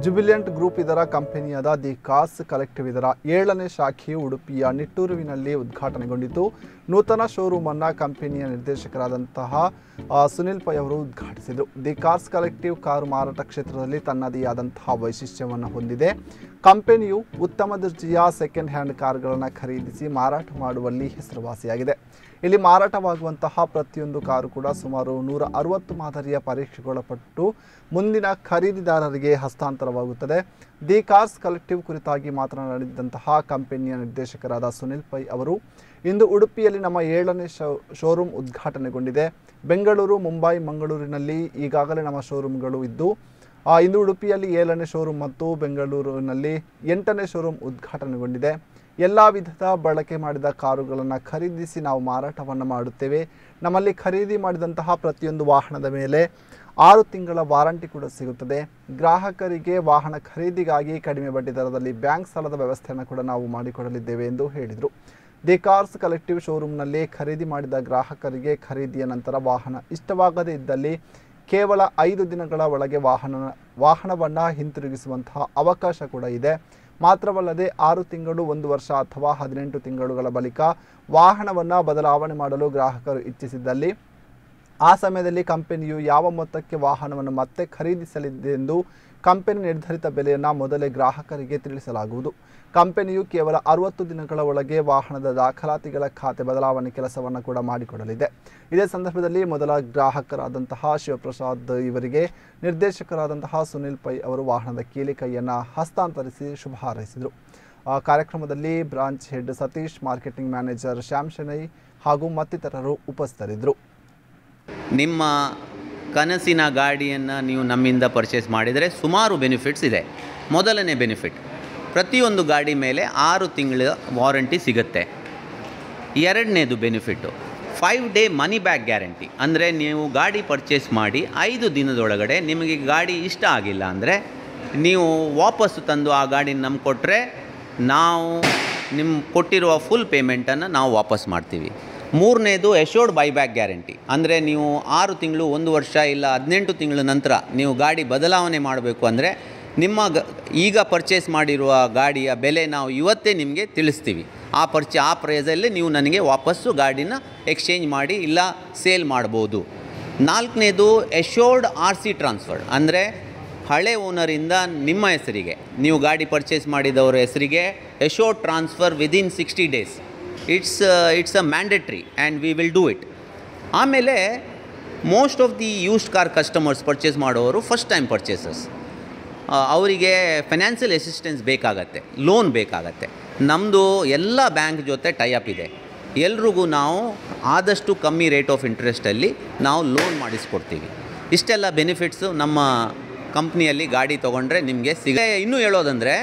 jubilant group ಇದರ ಕಂಪನಿಯಾದ the cos collective ಇದರ ಏಳನೇ ಶಾಖೆಯು ಉಡುಪಿಯ ನಿಟ್ಟೂರುವಿನಲ್ಲಿ ಉದ್ಘಾಟನೆಗೊಂಡಿತು ನೂತನ ಶೋರೂಮ್ ಅನ್ನ ಕಂಪನಿಯ ನಿರ್ದೇಶಕರಾದಂತಹ ಆ, ಸುನಿಲ್ ಪೈ ಅವರು ಉದ್ಘಾಟಿಸಿದರು ದಿ ಕಾರ್ಸ್ ಕಲೆಕ್ಟಿವ್ ಕಾರು ಮಾರಾಟ ಕ್ಷೇತ್ರದಲ್ಲಿ ತನ್ನದೇ ಆದಂತಹ ವೈಶಿಷ್ಟ್ಯವನ್ನು ಹೊಂದಿದೆ ಕಂಪನಿಯು ಉತ್ತಮ ದರ್ಜೆಯ ಸೆಕೆಂಡ್ ಹ್ಯಾಂಡ್ ಕಾರ್ಗಳನ್ನು ಖರೀದಿಸಿ ಮಾರಾಟ ಮಾಡುವಲ್ಲಿ ಹೆಸರುವಾಸಿಯಾಗಿದೆ ಇಲ್ಲಿ ಮಾರಾಟವಾಗುವಂತಹ ಪ್ರತಿಯೊಂದು ಕಾರು ಕೂಡ ಸುಮಾರು ನೂರ ಅರವತ್ತು ಮಾದರಿಯ ಪರೀಕ್ಷೆಗೊಳಪಟ್ಟು ಮುಂದಿನ ಖರೀದಿದಾರರಿಗೆ ಹಸ್ತಾಂತರವಾಗುತ್ತದೆ ದಿ ಕಾರ್ಸ್ ಕಲೆಕ್ಟಿವ್ ಕುರಿತಾಗಿ ಮಾತನಾಡಿದಂತಹ ಕಂಪನಿಯ ನಿರ್ದೇಶಕರಾದ ಸುನಿಲ್ ಪೈ ಅವರು ಇಂದು ಉಡುಪಿಯಲ್ಲಿ ನಮ್ಮ ಏಳನೇ ಶೋ ಶೋರೂಮ್ ಉದ್ಘಾಟನೆಗೊಂಡಿದೆ ಬೆಂಗಳೂರು ಮುಂಬೈ ಮಂಗಳೂರಿನಲ್ಲಿ ಈಗಾಗಲೇ ನಮ್ಮ ಶೋರೂಮ್ಗಳು ಇದ್ದು ಆ, ಇಂದು ಉಡುಪಿಯಲ್ಲಿ ಏಳನೇ ಶೋರೂಮ್ ಮತ್ತು ಬೆಂಗಳೂರಿನಲ್ಲಿ ಎಂಟನೇ ಶೋರೂಮ್ ಉದ್ಘಾಟನೆಗೊಂಡಿದೆ ಎಲ್ಲ ವಿಧದ ಬಳಕೆ ಮಾಡಿದ ಕಾರುಗಳನ್ನು ಖರೀದಿಸಿ ನಾವು ಮಾರಾಟವನ್ನು ಮಾಡುತ್ತೇವೆ ನಮ್ಮಲ್ಲಿ ಖರೀದಿ ಮಾಡಿದಂತಹ ಪ್ರತಿಯೊಂದು ವಾಹನದ ಮೇಲೆ ಆರು ತಿಂಗಳ ವಾರಂಟಿ ಕೂಡ ಸಿಗುತ್ತದೆ ಗ್ರಾಹಕರಿಗೆ ವಾಹನ ಖರೀದಿಗಾಗಿ ಕಡಿಮೆ ಬಡ್ಡಿ ದರದಲ್ಲಿ ಬ್ಯಾಂಕ್ ಸಾಲದ ವ್ಯವಸ್ಥೆಯನ್ನು ಕೂಡ ನಾವು ಮಾಡಿಕೊಡಲಿದ್ದೇವೆ ಎಂದು ಹೇಳಿದರು ದಿ ಕಾರ್ಸ್ ಕಲೆಕ್ಟಿವ್ ಶೋರೂಮ್ನಲ್ಲಿ ಖರೀದಿ ಮಾಡಿದ ಗ್ರಾಹಕರಿಗೆ ಖರೀದಿಯ ನಂತರ ವಾಹನ ಇಷ್ಟವಾಗದೇ ಇದ್ದಲ್ಲಿ ಕೇವಲ ಐದು ದಿನಗಳ ಒಳಗೆ ವಾಹನ ವಾಹನವನ್ನು ಹಿಂತಿರುಗಿಸುವಂತಹ ಅವಕಾಶ ಕೂಡ ಇದೆ ಮಾತ್ರವಲ್ಲದೆ ಆರು ತಿಂಗಳು ಒಂದು ವರ್ಷ ಅಥವಾ ಹದಿನೆಂಟು ತಿಂಗಳುಗಳ ಬಳಿಕ ವಾಹನವನ್ನು ಬದಲಾವಣೆ ಮಾಡಲು ಗ್ರಾಹಕರು ಇಚ್ಛಿಸಿದ್ದಲ್ಲಿ ಆ ಸಮಯದಲ್ಲಿ ಕಂಪನಿಯು ಯಾವ ಮೊತ್ತಕ್ಕೆ ವಾಹನವನ್ನು ಮತ್ತೆ ಖರೀದಿಸಲಿದೆ ಎಂದು ಕಂಪನಿ ನಿರ್ಧರಿತ ಬೆಲೆಯನ್ನು ಮೊದಲೇ ಗ್ರಾಹಕರಿಗೆ ತಿಳಿಸಲಾಗುವುದು ಕಂಪನಿಯು ಕೇವಲ ಅರವತ್ತು ದಿನಗಳ ಒಳಗೆ ವಾಹನದ ದಾಖಲಾತಿಗಳ ಖಾತೆ ಬದಲಾವಣೆ ಕೆಲಸವನ್ನು ಕೂಡ ಮಾಡಿಕೊಡಲಿದೆ ಇದೇ ಸಂದರ್ಭದಲ್ಲಿ ಮೊದಲ ಗ್ರಾಹಕರಾದಂತಹ ಶಿವಪ್ರಸಾದ್ ಇವರಿಗೆ ನಿರ್ದೇಶಕರಾದಂತಹ ಸುನಿಲ್ ಪೈ ಅವರು ವಾಹನದ ಕೀಲಿ ಕೈಯನ್ನು ಹಸ್ತಾಂತರಿಸಿ ಶುಭ ಹಾರೈಸಿದರು ಆ ಕಾರ್ಯಕ್ರಮದಲ್ಲಿ branch head Satish marketing manager Shyam Shenoy ಹಾಗೂ ಮತ್ತಿತರರು ಉಪಸ್ಥಿತರಿದ್ದರು ನಿಮ್ಮ ಕನಸಿನ ಗಾಡಿಯನ್ನು ನೀವು ನಮ್ಮಿಂದ ಪರ್ಚೇಸ್ ಮಾಡಿದರೆ ಸುಮಾರು ಬೆನಿಫಿಟ್ಸ್ ಇದೆ ಮೊದಲನೇ ಬೆನಿಫಿಟ್ ಪ್ರತಿಯೊಂದು ಗಾಡಿ ಮೇಲೆ ಆರು ತಿಂಗಳ ವಾರಂಟಿ ಸಿಗುತ್ತೆ ಎರಡನೇದು benefit five day money back guarantee ಅಂದರೆ ನೀವು ಗಾಡಿ ಪರ್ಚೇಸ್ ಮಾಡಿ ಐದು ದಿನದೊಳಗಡೆ ನಿಮಗೆ ಗಾಡಿ ಇಷ್ಟ ಆಗಿಲ್ಲ ಅಂದರೆ ನೀವು ವಾಪಸ್ಸು ತಂದು ಆ ಗಾಡಿನ ನಮ್ಗೆ ಕೊಟ್ಟರೆ ನಾವು ನಿಮ್ಮ ಕೊಟ್ಟಿರುವ ಫುಲ್ ಪೇಮೆಂಟನ್ನು ನಾವು ವಾಪಸ್ ಮಾಡ್ತೀವಿ ಮೂರನೇದು ಎಶೋರ್ಡ್ ಬೈಬ್ಯಾಕ್ ಗ್ಯಾರಂಟಿ ಅಂದರೆ ನೀವು ಆರು ತಿಂಗಳು ಒಂದು ವರ್ಷ ಇಲ್ಲ ಹದಿನೆಂಟು ತಿಂಗಳ ನಂತರ ನೀವು ಗಾಡಿ ಬದಲಾವಣೆ ಮಾಡಬೇಕು ಅಂದರೆ ನಿಮ್ಮ ಗ ಈಗ ಪರ್ಚೇಸ್ ಮಾಡಿರುವ ಗಾಡಿಯ ಬೆಲೆ ನಾವು ಇವತ್ತೇ ನಿಮಗೆ ತಿಳಿಸ್ತೀವಿ ಆ ಪರ್ಚೆ ಆ ಪ್ರೈಸಲ್ಲಿ ನೀವು ನನಗೆ ವಾಪಸ್ಸು ಗಾಡಿನ ಎಕ್ಸ್ಚೇಂಜ್ ಮಾಡಿ ಇಲ್ಲ ಸೇಲ್ ಮಾಡ್ಬೋದು ನಾಲ್ಕನೇದು ಎಶೋರ್ಡ್ ಆರ್ ಸಿ ಟ್ರಾನ್ಸ್ಫರ್ ಅಂದರೆ ಹಳೆ ಓನರಿಂದ ನಿಮ್ಮ ಹೆಸರಿಗೆ ನೀವು ಗಾಡಿ ಪರ್ಚೇಸ್ ಮಾಡಿದವರ ಹೆಸರಿಗೆ assured transfer within sixty days it's it's a mandatory and we will do it ಆಮೇಲೆ most of the used car customers purchase ಮಾಡೋರು ಫಸ್ಟ್ ಟೈಮ್ ಪರ್ಚೇಸಸ್ ಅವರಿಗೆ ಫೈನಾನ್ಷಿಯಲ್ ಅಸಿಸ್ಟೆನ್ಸ್ ಬೇಕಾಗತ್ತೆ ಲೋನ್ ಬೇಕಾಗತ್ತೆ ನಮ್ಮದು ಎಲ್ಲ ಬ್ಯಾಂಕ್ ಜೊತೆ ಟೈಅಪ್ ಇದೆ ಎಲ್ರಿಗೂ ನಾವು ಆದಷ್ಟು ಕಮ್ಮಿ ರೇಟ್ ಆಫ್ ಇಂಟ್ರೆಸ್ಟಲ್ಲಿ ನಾವು ಲೋನ್ ಮಾಡಿಸ್ಕೊಡ್ತೀವಿ ಇಷ್ಟೆಲ್ಲ ಬೆನಿಫಿಟ್ಸು ನಮ್ಮ ಕಂಪ್ನಿಯಲ್ಲಿ ಗಾಡಿ ತೊಗೊಂಡ್ರೆ ನಿಮಗೆ ಸಿಗ ಇನ್ನೂ ಹೇಳೋದಂದರೆ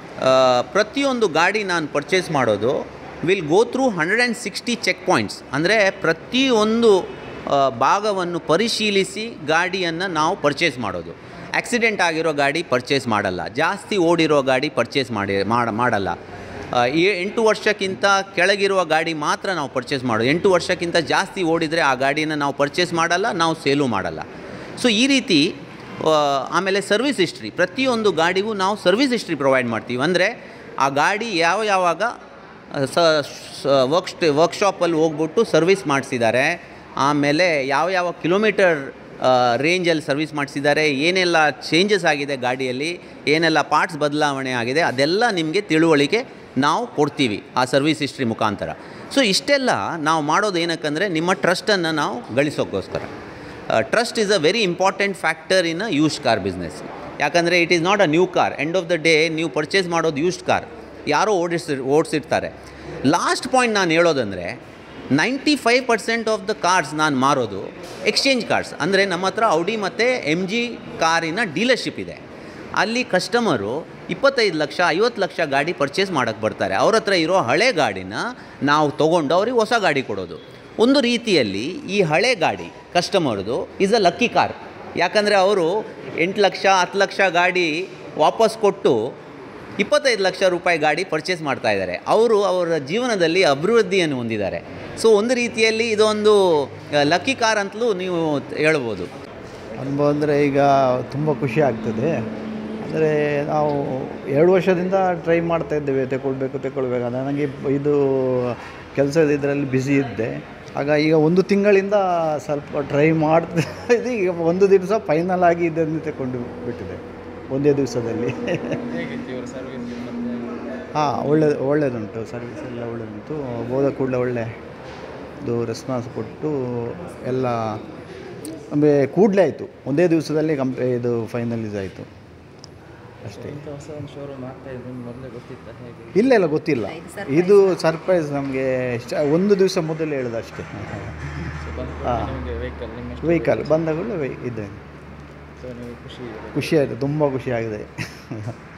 ಪ್ರತಿಯೊಂದು ಗಾಡಿ ನಾನು ಪರ್ಚೇಸ್ ಮಾಡೋದು will go through hundred and sixty check points ಅಂದರೆ ಪ್ರತಿಯೊಂದು ಆ, ಭಾಗವನ್ನು ಪರಿಶೀಲಿಸಿ ಗಾಡಿಯನ್ನು ನಾವು ಪರ್ಚೇಸ್ ಮಾಡೋದು ಆಕ್ಸಿಡೆಂಟ್ ಆಗಿರೋ ಗಾಡಿ ಪರ್ಚೇಸ್ ಮಾಡಲ್ಲ ಜಾಸ್ತಿ ಓಡಿರೋ ಗಾಡಿ ಪರ್ಚೇಸ್ ಮಾಡಿ ಮಾಡ ಮಾಡಲ್ಲ ಆ, ಏ- ಎಂಟು ವರ್ಷಕ್ಕಿಂತ ಕೆಳಗಿರುವ ಗಾಡಿ ಮಾತ್ರ ನಾವು ಪರ್ಚೇಸ್ ಮಾಡೋದು ಎಂಟು ವರ್ಷಕ್ಕಿಂತ ಜಾಸ್ತಿ ಓಡಿದರೆ ಆ ಗಾಡಿನ ನಾವು ಪರ್ಚೇಸ್ ಮಾಡಲ್ಲ ನಾವು ಸೇಲು ಮಾಡಲ್ಲ ಸೊ ಈ ರೀತಿ ಆ, ಆಮೇಲೆ ಸರ್ವಿಸ್ ಹಿಸ್ಟ್ರಿ ಪ್ರತಿಯೊಂದು ಗಾಡಿಗೂ ನಾವು ಸರ್ವಿಸ್ ಹಿಸ್ಟ್ರಿ ಪ್ರೊವೈಡ್ ಮಾಡ್ತೀವಿ ಅಂದರೆ ಆ ಗಾಡಿ ಯಾವ ಯಾವಾಗ ಸ ವರ್ಕ್ ವರ್ಕ್ಶಾಪಲ್ಲಿ ಹೋಗ್ಬಿಟ್ಟು ಸರ್ವಿಸ್ ಮಾಡಿಸಿದ್ದಾರೆ ಆಮೇಲೆ ಯಾವ ಯಾವ ಕಿಲೋಮೀಟರ್ ರೇಂಜಲ್ಲಿ ಸರ್ವಿಸ್ ಮಾಡಿಸಿದ್ದಾರೆ ಏನೆಲ್ಲ ಚೇಂಜಸ್ ಆಗಿದೆ ಗಾಡಿಯಲ್ಲಿ ಏನೆಲ್ಲ ಪಾರ್ಟ್ಸ್ ಬದಲಾವಣೆ ಆಗಿದೆ ಅದೆಲ್ಲ ನಿಮಗೆ ತಿಳುವಳಿಕೆ ನಾವು ಕೊಡ್ತೀವಿ ಆ ಸರ್ವಿಸ್ ಹಿಸ್ಟ್ರಿ ಮುಖಾಂತರ ಸೊ ಇಷ್ಟೆಲ್ಲ ನಾವು ಮಾಡೋದು ಏನಕ್ಕಂದರೆ ನಿಮ್ಮ ಟ್ರಸ್ಟನ್ನು ನಾವು ಗಳಿಸೋಕ್ಕೋಸ್ಕರ trust is a very important factor in a used car business ಯಾಕಂದರೆ it is not a new car end of the day ನೀವು ಪರ್ಚೇಸ್ ಮಾಡೋದು ಯೂಸ್ಡ್ ಕಾರ್ ಯಾರೋ ಓಡಿಸಿ ಓಡಿಸಿರ್ತಾರೆ ಲಾಸ್ಟ್ ಪಾಯಿಂಟ್ ನಾನು ಹೇಳೋದಂದರೆ ninety five percent of the cars ನಾನು ಮಾರೋದು ಎಕ್ಸ್ಚೇಂಜ್ ಕಾರ್ಸ್ ಅಂದರೆ ನಮ್ಮ ಹತ್ರ ಔಡಿ ಮತ್ತು ಎಮ್ ಜಿ ಕಾರಿನ ಡೀಲರ್ಶಿಪ್ ಇದೆ ಅಲ್ಲಿ ಕಸ್ಟಮರು ಇಪ್ಪತ್ತೈದು ಲಕ್ಷ ಐವತ್ತು ಲಕ್ಷ ಗಾಡಿ ಪರ್ಚೇಸ್ ಮಾಡೋಕ್ಕೆ ಬರ್ತಾರೆ ಅವ್ರ ಹತ್ರ ಇರೋ ಹಳೆ ಗಾಡಿನ ನಾವು ತೊಗೊಂಡು ಅವ್ರಿಗೆ ಹೊಸ ಗಾಡಿ ಕೊಡೋದು ಒಂದು ರೀತಿಯಲ್ಲಿ ಈ ಹಳೆ ಗಾಡಿ ಕಸ್ಟಮರ್ದು ಈಸ್ ಅ ಲಕ್ಕಿ ಕಾರ್ ಯಾಕಂದರೆ ಅವರು ಎಂಟು ಲಕ್ಷ ಹತ್ತು ಲಕ್ಷ ಗಾಡಿ ವಾಪಸ್ ಕೊಟ್ಟು ಇಪ್ಪತ್ತೈದು ಲಕ್ಷ ರೂಪಾಯಿ ಗಾಡಿ ಪರ್ಚೇಸ್ ಮಾಡ್ತಾ ಇದ್ದಾರೆ ಅವರು ಅವರ ಜೀವನದಲ್ಲಿ ಅಭಿವೃದ್ಧಿಯನ್ನು ಹೊಂದಿದ್ದಾರೆ ಸೊ ಒಂದು ರೀತಿಯಲ್ಲಿ ಇದೊಂದು ಲಕ್ಕಿ ಕಾರ್ ಅಂತಲೂ ನೀವು ಹೇಳ್ಬೋದು ಅನುಭವ ಅಂದರೆ ಈಗ ತುಂಬ ಖುಷಿ ಆಗ್ತದೆ ಅಂದರೆ ನಾವು ಎರಡು ವರ್ಷದಿಂದ ಟ್ರೈ ಮಾಡ್ತಾ ಇದ್ದೇವೆ ತಗೊಳ್ಬೇಕು ತಗೊಳ್ಬೇಕು ಅಂತ ನನಗೆ ಇದು ಕೆಲಸದ ಇದರಲ್ಲಿ ಬ್ಯುಸಿ ಇದ್ದೆ ಆಗ ಈಗ ಒಂದು ತಿಂಗಳಿಂದ ಸ್ವಲ್ಪ ಟ್ರೈ ಮಾಡ್ತಾ ಇದು ಈಗ ಒಂದು ದಿವಸ ಫೈನಲ್ ಆಗಿ ಇದನ್ನು ತಗೊಂಡು ಬಿಟ್ಟಿದೆ ಒಂದೇ ದಿವಸದಲ್ಲಿ ಹಾಂ ಒಳ್ಳೆದು ಒಳ್ಳೆಯದುಂಟು ಸರ್ವಿಸ್ ಎಲ್ಲ ಒಳ್ಳೆಯದುಂಟು ಹೋದ ಕೂಡಲೇ ಒಳ್ಳೆ ಇದು ರೆಸ್ಪಾನ್ಸ್ ಕೊಟ್ಟು ಎಲ್ಲ ಅಂದರೆ ಕೂಡಲೇ ಆಯಿತು ಒಂದೇ ದಿವಸದಲ್ಲಿ ಕಂಪೆ ಇದು ಫೈನಲೈಸ್ ಆಯಿತು ಅಷ್ಟೇ ಇಲ್ಲ ಇಲ್ಲ ಗೊತ್ತಿಲ್ಲ ಇದು ಸರ್ಪ್ರೈಸ್ ನಮಗೆ ಒಂದು ದಿವಸ ಮೊದಲು ಹೇಳಿದ ಅಷ್ಟೇ ಹಾಂ ವೆಹಿಕಲ್ ಬಂದಾಗಲೂ ವೆ ಇದೆ ಖುಷಿ ಆಯಿತು ತುಂಬ ಖುಷಿ ಆಗಿದೆ